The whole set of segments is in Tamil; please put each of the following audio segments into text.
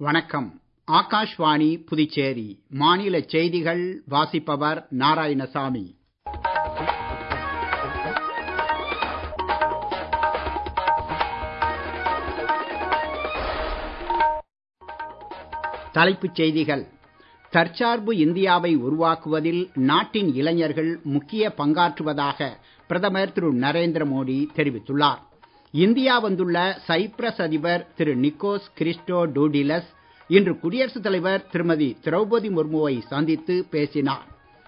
வணக்கம் ஆகாஷ்வாணி புதுச்சேரி மாநில செய்திகள் வாசிப்பவர் நாராயணசாமி தலைப்புச் செய்திகள் தற்சார்பு இந்தியாவை உருவாக்குவதில் நாட்டின் இளைஞர்கள் முக்கிய பங்காற்றுவதாக பிரதமர் திரு நரேந்திர மோடி தெரிவித்துள்ளார் இந்தியா வந்துள்ள சைப்ரஸ் அதிபர் திரு நிக்கோஸ் கிறிஸ்டோ டூடிலஸ் இன்று குடியரசுத் தலைவர் திருமதி திரௌபதி முர்முவை சந்தித்து பேசினார்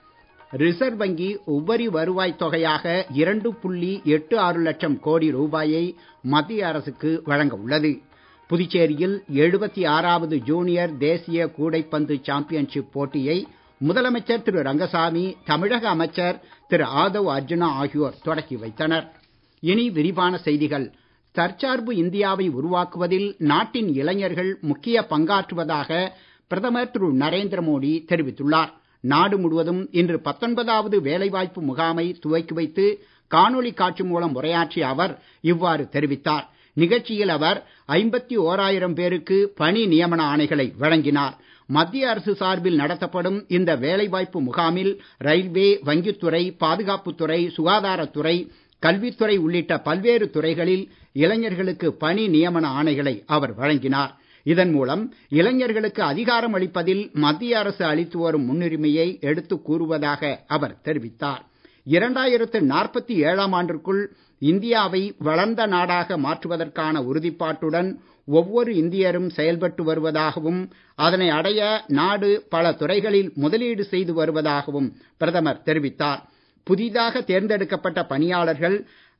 ரிசர்வ் வங்கி உபரி வருவாய் தொகையாக இரண்டு புள்ளி எட்டு ஆறு லட்சம் கோடி ரூபாயை மத்திய அரசுக்கு வழங்க உள்ளது புதுச்சேரியில் எழுபத்தி ஆறாவது ஜூனியர் தேசிய கூடைப்பந்து சாம்பியன்ஷிப் போட்டியை முதலமைச்சர் திரு ரங்கசாமி தமிழக அமைச்சர் திரு ஆதவ் அர்ஜுனா ஆகியோர் தொடக்கி வைத்தனர் இனி விரிவான செய்திகள் தற்சார்பு இந்தியாவை உருவாக்குவதில் நாட்டின் இளைஞர்கள் முக்கிய பங்காற்றுவதாக பிரதமர் திரு நரேந்திர மோடி தெரிவித்துள்ளார் நாடு முழுவதும் இன்று பத்தொன்பதாவது வேலைவாய்ப்பு முகாமை துவக்கி வைத்து காணொளி காட்சி மூலம் உரையாற்றிய அவர் இவ்வாறு தெரிவித்தார் நிகழ்ச்சியில் அவர் ஐம்பத்தி ஓராயிரம் பேருக்கு பணி நியமன ஆணைகளை வழங்கினார் மத்திய அரசு சார்பில் நடத்தப்படும் இந்த வேலைவாய்ப்பு முகாமில் ரயில்வே வங்கித்துறை பாதுகாப்புத்துறை சுகாதாரத்துறை கல்வித்துறை உள்ளிட்ட பல்வேறு துறைகளில் இளைஞர்களுக்கு பணி நியமன ஆணைகளை அவர் வழங்கினார் இதன் மூலம் இளைஞர்களுக்கு அதிகாரம் அளிப்பதில் மத்திய அரசு அளித்து வரும் முன்னுரிமையை எடுத்துக் கூறுவதாக அவர் தெரிவித்தார் இரண்டாயிரத்து நாற்பத்தி ஏழாம் ஆண்டிற்குள் இந்தியாவை வளர்ந்த நாடாக மாற்றுவதற்கான உறுதிப்பாட்டுடன் ஒவ்வொரு இந்தியரும் செயல்பட்டு வருவதாகவும் அதனை அடைய நாடு பல துறைகளில் முதலீடு செய்து வருவதாகவும் பிரதமர் தெரிவித்தார் புதிதாக தேர்ந்தெடுக்கப்பட்ட பணியாளர்கள்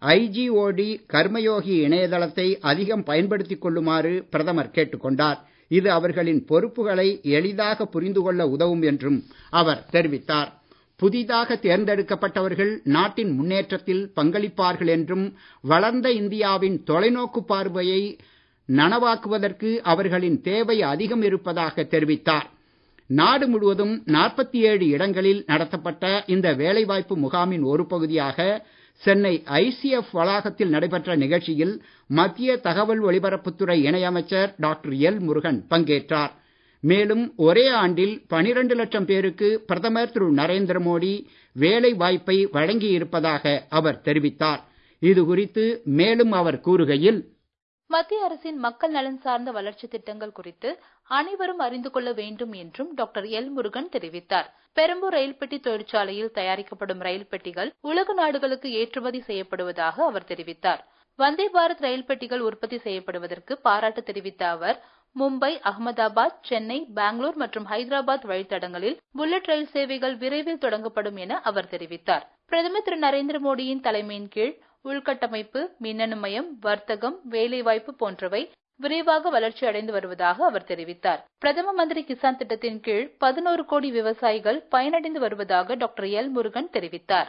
ஐஜிஓடி கர்மயோகி இணையதளத்தை அதிகம் பயன்படுத்திக் கொள்ளுமாறு பிரதமர் கேட்டுக் கொண்டார் இது அவர்களின் பொறுப்புகளை எளிதாக புரிந்து கொள்ள உதவும் என்றும் அவர் தெரிவித்தார் புதிதாக தேர்ந்தெடுக்கப்பட்டவர்கள் நாட்டின் முன்னேற்றத்தில் பங்களிப்பார்கள் என்றும் வளர்ந்த இந்தியாவின் தொலைநோக்கு பார்வையை நனவாக்குவதற்கு அவர்களின் தேவை அதிகம் இருப்பதாக தெரிவித்தார் நாடு முழுவதும் நாற்பத்தி ஏழு இடங்களில் நடத்தப்பட்ட இந்த வேலைவாய்ப்பு முகாமின் ஒரு பகுதியாக சென்னை ஐசிஎஃப் வளாகத்தில் நடைபெற்ற நிகழ்ச்சியில் மத்திய தகவல் ஒலிபரப்புத்துறை இணையமைச்சர் டாக்டர் எல் முருகன் பங்கேற்றார் மேலும் ஒரே ஆண்டில் பனிரெண்டு லட்சம் பேருக்கு பிரதமர் திரு நரேந்திர மோடி வேலை வாய்ப்பை வழங்கி இருப்பதாக அவர் தெரிவித்தார் இது குறித்து மேலும் அவர் கூறுகையில் மத்திய அரசின் மக்கள் நலன் சார்ந்த வளர்ச்சி திட்டங்கள் குறித்து அனைவரும் அறிந்து கொள்ள வேண்டும் என்றும் டாக்டர் எல் முருகன் தெரிவித்தார் பெரம்பூர் ரயில் பெட்டி தொழிற்சாலையில் தயாரிக்கப்படும் ரயில் பெட்டிகள் உலக நாடுகளுக்கு ஏற்றுமதி செய்யப்படுவதாக அவர் தெரிவித்தார் வந்தே பாரத் ரயில் பெட்டிகள் உற்பத்தி செய்யப்படுவதற்கு பாராட்டு தெரிவித்த அவர் மும்பை அகமதாபாத் சென்னை பெங்களூர் மற்றும் ஹைதராபாத் வழித்தடங்களில் புல்லட் ரயில் சேவைகள் விரைவில் தொடங்கப்படும் என அவர் தெரிவித்தார் பிரதமர் திரு நரேந்திர மோடியின் தலைமையின் கீழ் உள்கட்டமைப்பு மின்னணு மயம் வர்த்தகம் வேலைவாய்ப்பு போன்றவை விரைவாக வளர்ச்சி அடைந்து வருவதாக அவர் தெரிவித்தார் பிரதம மந்திரி கிசான் திட்டத்தின் கீழ் பதினோரு கோடி விவசாயிகள் பயனடைந்து வருவதாக டாக்டர் எல் முருகன் தெரிவித்தார்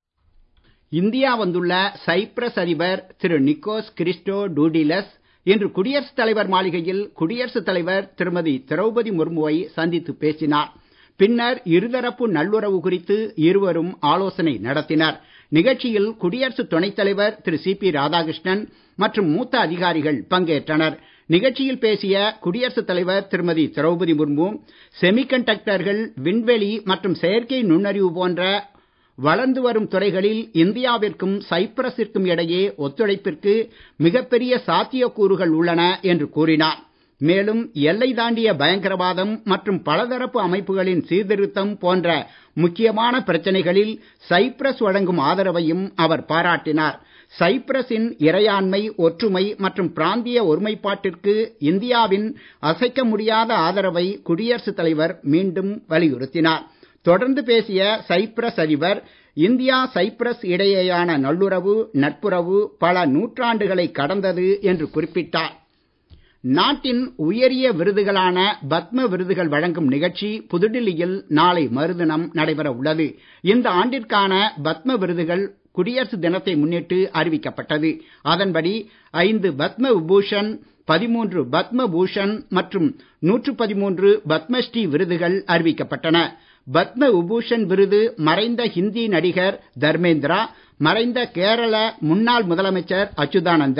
இந்தியா வந்துள்ள சைப்ரஸ் அதிபர் திரு நிக்கோஸ் கிறிஸ்டோ டூடிலஸ் இன்று குடியரசுத் தலைவர் மாளிகையில் குடியரசுத் தலைவர் திருமதி திரௌபதி முர்முவை சந்தித்து பேசினார் பின்னர் இருதரப்பு நல்லுறவு குறித்து இருவரும் ஆலோசனை நடத்தினர் நிகழ்ச்சியில் குடியரசு துணைத் தலைவர் திரு சி பி ராதாகிருஷ்ணன் மற்றும் மூத்த அதிகாரிகள் பங்கேற்றனர் நிகழ்ச்சியில் பேசிய குடியரசுத் தலைவர் திருமதி திரௌபதி முர்மு செமிகண்டக்டர்கள் விண்வெளி மற்றும் செயற்கை நுண்ணறிவு போன்ற வளர்ந்து வரும் துறைகளில் இந்தியாவிற்கும் சைப்ரஸிற்கும் இடையே ஒத்துழைப்பிற்கு மிகப்பெரிய சாத்தியக்கூறுகள் உள்ளன என்று கூறினார் மேலும் எல்லை தாண்டிய பயங்கரவாதம் மற்றும் பலதரப்பு அமைப்புகளின் சீர்திருத்தம் போன்ற முக்கியமான பிரச்சனைகளில் சைப்ரஸ் வழங்கும் ஆதரவையும் அவர் பாராட்டினார் சைப்ரஸின் இறையாண்மை ஒற்றுமை மற்றும் பிராந்திய ஒருமைப்பாட்டிற்கு இந்தியாவின் அசைக்க முடியாத ஆதரவை குடியரசுத் தலைவர் மீண்டும் வலியுறுத்தினார் தொடர்ந்து பேசிய சைப்ரஸ் அதிபர் இந்தியா சைப்ரஸ் இடையேயான நல்லுறவு நட்புறவு பல நூற்றாண்டுகளை கடந்தது என்று குறிப்பிட்டார் நாட்டின் உயரிய விருதுகளான பத்ம விருதுகள் வழங்கும் நிகழ்ச்சி புதுடில்லியில் நாளை மறுதினம் நடைபெற உள்ளது இந்த ஆண்டிற்கான பத்ம விருதுகள் குடியரசு தினத்தை முன்னிட்டு அறிவிக்கப்பட்டது அதன்படி ஐந்து பத்ம விபூஷன் பதிமூன்று பத்ம பூஷன் மற்றும் நூற்று பதிமூன்று பத்மஸ்ரீ விருதுகள் அறிவிக்கப்பட்டன பத்ம விபூஷன் விருது மறைந்த ஹிந்தி நடிகர் தர்மேந்திரா மறைந்த கேரள முன்னாள் முதலமைச்சர் அச்சுதானந்தன்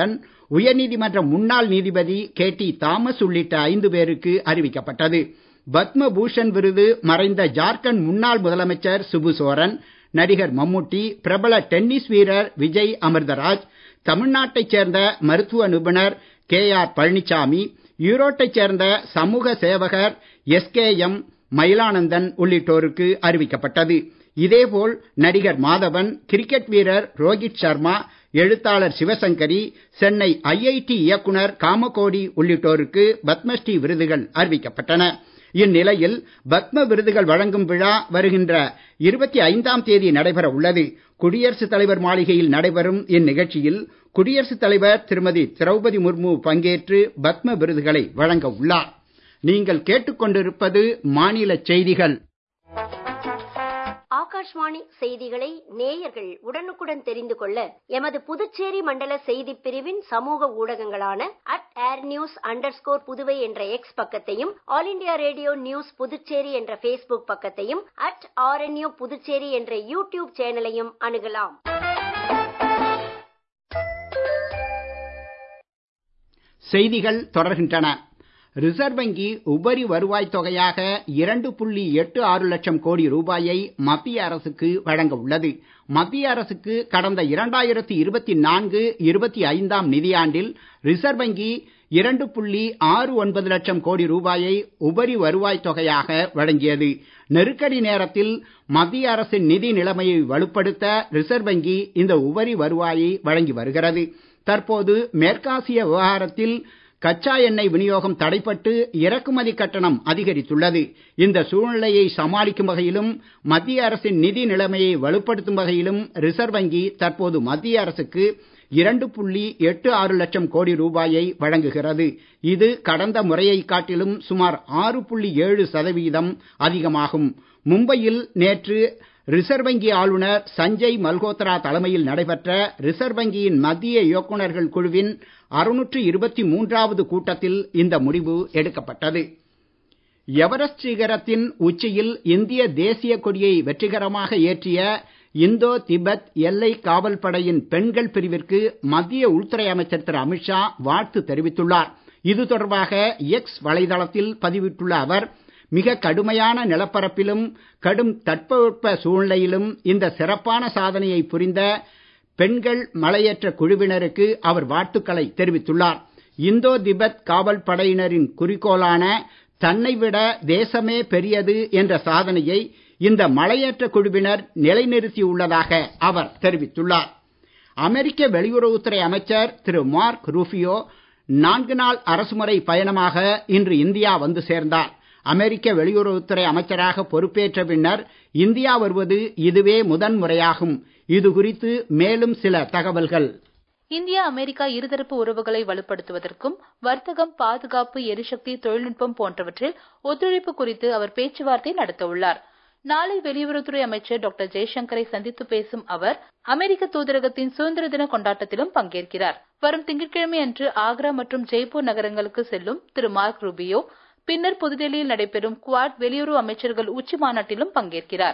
உயர்நீதிமன்ற முன்னாள் நீதிபதி கே டி தாமஸ் உள்ளிட்ட ஐந்து பேருக்கு அறிவிக்கப்பட்டது பத்ம பூஷன் விருது மறைந்த ஜார்க்கண்ட் முன்னாள் முதலமைச்சர் சிபு சோரன் நடிகர் மம்முட்டி பிரபல டென்னிஸ் வீரர் விஜய் அமிர்தராஜ் தமிழ்நாட்டைச் சேர்ந்த மருத்துவ நிபுணர் கே ஆர் பழனிசாமி ஈரோட்டைச் சேர்ந்த சமூக சேவகர் எஸ் கே எம் மயிலானந்தன் உள்ளிட்டோருக்கு அறிவிக்கப்பட்டது இதேபோல் நடிகர் மாதவன் கிரிக்கெட் வீரர் ரோஹித் சர்மா எழுத்தாளர் சிவசங்கரி சென்னை ஐஐடி இயக்குனர் காமகோடி உள்ளிட்டோருக்கு பத்மஸ்ரீ விருதுகள் அறிவிக்கப்பட்டன இந்நிலையில் பத்ம விருதுகள் வழங்கும் விழா வருகின்ற இருபத்தி ஐந்தாம் தேதி நடைபெற உள்ளது குடியரசுத் தலைவர் மாளிகையில் நடைபெறும் இந்நிகழ்ச்சியில் குடியரசுத் தலைவர் திருமதி திரௌபதி முர்மு பங்கேற்று பத்ம விருதுகளை வழங்க உள்ளார் நீங்கள் கேட்டுக்கொண்டிருப்பது மாநில செய்திகள் ஆகாஷ்வாணி செய்திகளை நேயர்கள் உடனுக்குடன் தெரிந்து கொள்ள எமது புதுச்சேரி மண்டல செய்தி பிரிவின் சமூக ஊடகங்களான அட் ஏர் நியூஸ் அண்டர் புதுவை என்ற எக்ஸ் பக்கத்தையும் all India radio news Puducherry என்ற பேஸ்புக் பக்கத்தையும் அட் ஆர்என்யூ புதுச்சேரி என்ற யூடியூப் சேனலையும் அணுகலாம் செய்திகள் தொடர்கின்றன ரிசர்வ் வங்கி உபரி வருவாய் தொகையாக இரண்டு புள்ளி எட்டு ஆறு லட்சம் கோடி ரூபாயை மத்திய அரசுக்கு வழங்க உள்ளது மத்திய அரசுக்கு கடந்த இரண்டாயிரத்தி இருபத்தி நான்கு இருபத்தி ஐந்தாம் நிதியாண்டில் ரிசர்வ் வங்கி இரண்டு புள்ளி ஆறு ஒன்பது லட்சம் கோடி ரூபாயை உபரி வருவாய் தொகையாக வழங்கியது நெருக்கடி நேரத்தில் மத்திய அரசின் நிதி நிலைமையை வலுப்படுத்த ரிசர்வ் வங்கி இந்த உபரி வருவாயை வழங்கி வருகிறது தற்போது மேற்காசிய விவகாரத்தில் கச்சா எண்ணெய் விநியோகம் தடைப்பட்டு இறக்குமதி கட்டணம் அதிகரித்துள்ளது இந்த சூழ்நிலையை சமாளிக்கும் வகையிலும் மத்திய அரசின் நிதி நிலைமையை வலுப்படுத்தும் வகையிலும் ரிசர்வ் வங்கி தற்போது மத்திய அரசுக்கு இரண்டு புள்ளி எட்டு ஆறு லட்சம் கோடி ரூபாயை வழங்குகிறது இது கடந்த முறையை காட்டிலும் சுமார் ஆறு புள்ளி ஏழு சதவீதம் அதிகமாகும் மும்பையில் நேற்று ரிசர்வ் வங்கி ஆளுநர் சஞ்சய் மல்ஹோத்ரா தலைமையில் நடைபெற்ற ரிசர்வ் வங்கியின் மத்திய இயக்குநர்கள் குழுவின் அறுநூற்று இருபத்தி மூன்றாவது கூட்டத்தில் இந்த முடிவு எடுக்கப்பட்டது எவரெஸ்ட் சிகரத்தின் உச்சியில் இந்திய தேசிய கொடியை வெற்றிகரமாக ஏற்றிய இந்தோ திபெத் எல்லை காவல் படையின் பெண்கள் பிரிவிற்கு மத்திய உள்துறை அமைச்சர் திரு அமித்ஷா வாழ்த்து தெரிவித்துள்ளார் இது தொடர்பாக எக்ஸ் வலைதளத்தில் பதிவிட்டுள்ள அவர் மிக கடுமையான நிலப்பரப்பிலும் கடும் தட்பவெப்ப சூழ்நிலையிலும் இந்த சிறப்பான சாதனையை புரிந்த பெண்கள் மலையேற்ற குழுவினருக்கு அவர் வாழ்த்துக்களை தெரிவித்துள்ளார் இந்தோ திபெத் காவல் படையினரின் குறிக்கோளான தன்னை விட தேசமே பெரியது என்ற சாதனையை இந்த மலையேற்ற குழுவினர் நிலைநிறுத்தியுள்ளதாக அவர் தெரிவித்துள்ளார் அமெரிக்க வெளியுறவுத்துறை அமைச்சர் திரு மார்க் ரூபியோ நான்கு நாள் அரசுமுறை பயணமாக இன்று இந்தியா வந்து சேர்ந்தார் அமெரிக்க வெளியுறவுத்துறை அமைச்சராக பொறுப்பேற்ற பின்னர் இந்தியா வருவது இதுவே முதன் முறையாகும் இது குறித்து மேலும் சில தகவல்கள் இந்தியா அமெரிக்கா இருதரப்பு உறவுகளை வலுப்படுத்துவதற்கும் வர்த்தகம் பாதுகாப்பு எரிசக்தி தொழில்நுட்பம் போன்றவற்றில் ஒத்துழைப்பு குறித்து அவர் பேச்சுவார்த்தை நடத்த உள்ளார் நாளை வெளியுறவுத்துறை அமைச்சர் டாக்டர் ஜெய்சங்கரை சந்தித்து பேசும் அவர் அமெரிக்க தூதரகத்தின் சுதந்திர தின கொண்டாட்டத்திலும் பங்கேற்கிறார் வரும் திங்கட்கிழமை அன்று ஆக்ரா மற்றும் ஜெய்ப்பூர் நகரங்களுக்கு செல்லும் திரு மார்க் ரூபியோ பின்னர் புதுடெல்லியில் நடைபெறும் குவாட் வெளியுறவு அமைச்சர்கள் உச்சி மாநாட்டிலும் பங்கேற்கிறார்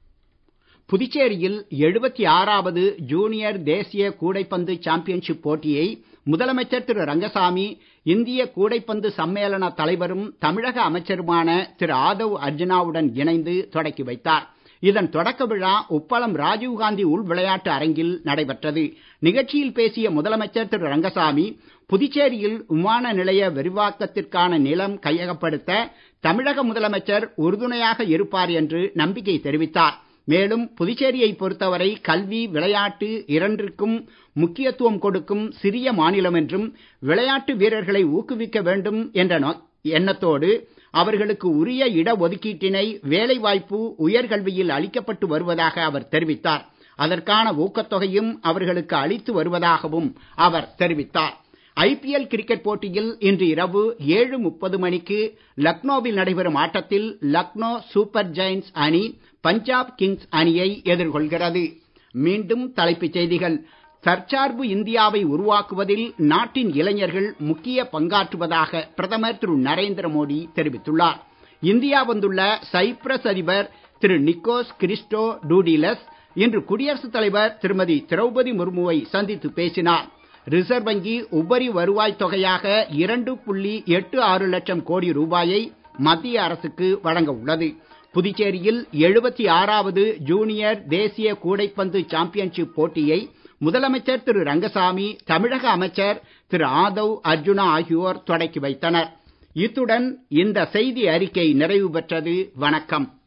புதுச்சேரியில் எழுபத்தி ஆறாவது ஜூனியர் தேசிய கூடைப்பந்து சாம்பியன்ஷிப் போட்டியை முதலமைச்சர் திரு ரங்கசாமி இந்திய கூடைப்பந்து சம்மேளன தலைவரும் தமிழக அமைச்சருமான திரு ஆதவ் அர்ஜுனாவுடன் இணைந்து தொடக்கி வைத்தார் இதன் தொடக்க விழா உப்பளம் ராஜீவ்காந்தி உள் விளையாட்டு அரங்கில் நடைபெற்றது நிகழ்ச்சியில் பேசிய முதலமைச்சர் திரு ரங்கசாமி புதுச்சேரியில் விமான நிலைய விரிவாக்கத்திற்கான நிலம் கையகப்படுத்த தமிழக முதலமைச்சர் உறுதுணையாக இருப்பார் என்று நம்பிக்கை தெரிவித்தார் மேலும் புதுச்சேரியை பொறுத்தவரை கல்வி விளையாட்டு இரண்டிற்கும் முக்கியத்துவம் கொடுக்கும் சிறிய மாநிலம் என்றும் விளையாட்டு வீரர்களை ஊக்குவிக்க வேண்டும் என்ற எண்ணத்தோடு அவர்களுக்கு உரிய இட ஒதுக்கீட்டினை வேலைவாய்ப்பு உயர்கல்வியில் அளிக்கப்பட்டு வருவதாக அவர் தெரிவித்தார் அதற்கான ஊக்கத்தொகையும் அவர்களுக்கு அளித்து வருவதாகவும் அவர் தெரிவித்தார் ஐபிஎல் கிரிக்கெட் போட்டியில் இன்று இரவு ஏழு முப்பது மணிக்கு லக்னோவில் நடைபெறும் ஆட்டத்தில் லக்னோ சூப்பர் ஜெயின்ஸ் அணி பஞ்சாப் கிங்ஸ் அணியை எதிர்கொள்கிறது மீண்டும் தலைப்புச் செய்திகள் தற்சார்பு இந்தியாவை உருவாக்குவதில் நாட்டின் இளைஞர்கள் முக்கிய பங்காற்றுவதாக பிரதமர் திரு நரேந்திர மோடி தெரிவித்துள்ளார் இந்தியா வந்துள்ள சைப்ரஸ் அதிபர் திரு நிக்கோஸ் கிறிஸ்டோ டூடிலஸ் இன்று குடியரசுத் தலைவர் திருமதி திரௌபதி முர்முவை சந்தித்து பேசினார் ரிசர்வ் வங்கி உபரி வருவாய் தொகையாக இரண்டு புள்ளி எட்டு ஆறு லட்சம் கோடி ரூபாயை மத்திய அரசுக்கு வழங்க உள்ளது புதுச்சேரியில் எழுபத்தி ஆறாவது ஜூனியர் தேசிய கூடைப்பந்து சாம்பியன்ஷிப் போட்டியை முதலமைச்சர் திரு ரங்கசாமி தமிழக அமைச்சர் திரு ஆதவ் அர்ஜுனா ஆகியோர் தொடக்கி வைத்தனர் இத்துடன் இந்த செய்தி அறிக்கை நிறைவு பெற்றது வணக்கம்